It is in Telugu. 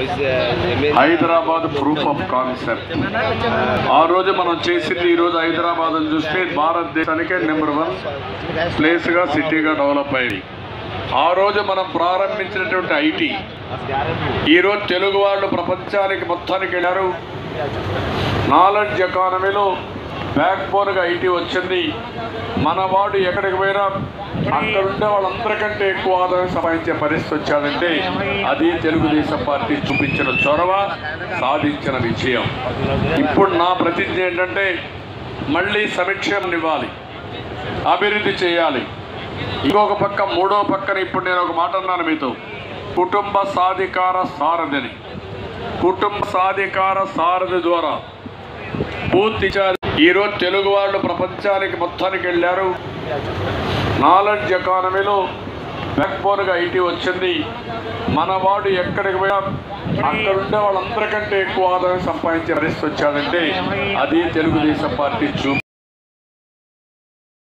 హైదరాబాద్ ప్రూఫ్ ఆఫ్ కాన్సెప్ట్ ఆ రోజు మనం చేసింది ఈ రోజు హైదరాబాద్ అని చూస్తే భారతదేశానికే నెంబర్ వన్ ప్లేస్గా సిటీగా డెవలప్ అయింది ఆ రోజు మనం ప్రారంభించినటువంటి ఐటీ ఈరోజు తెలుగు వాళ్ళు ప్రపంచానికి మొత్తానికి వెళ్ళారు నాలెడ్జ్ ఎకానమీలో బ్యాక్ బోన్గా ఐటీ వచ్చింది మన వాడు ఎక్కడికి పోయినా అక్కడ ఉండే వాళ్ళందరికంటే ఎక్కువ ఆదాయం సంపాదించే పరిస్థితి వచ్చాడంటే అది తెలుగుదేశం పార్టీ చూపించిన చొరవ సాధించిన విజయం ఇప్పుడు నా ప్రతిజ్ఞ ఏంటంటే మళ్ళీ సమీక్షం ఇవ్వాలి అభివృద్ధి చేయాలి ఇంకొక పక్క మూడో పక్కన ఇప్పుడు నేను ఒక మాట అన్నాను మీతో కుటుంబ సాధికార సారథిని కుటుంబ సాధికార సారథి ద్వారా పూర్తి చా- ఈరోజు తెలుగు వాళ్ళు ప్రపంచానికి మొత్తానికి వెళ్ళారు నాలెడ్జ్ ఎకానమీలో బ్యాక్ బోన్గా ఐటీ వచ్చింది మన వాడు ఎక్కడికి పోయినా అక్కడ ఉండే వాళ్ళందరికంటే ఎక్కువ ఆదాయం సంపాదించే పరిస్థితి వచ్చాడంటే అది తెలుగుదేశం పార్టీ చూపి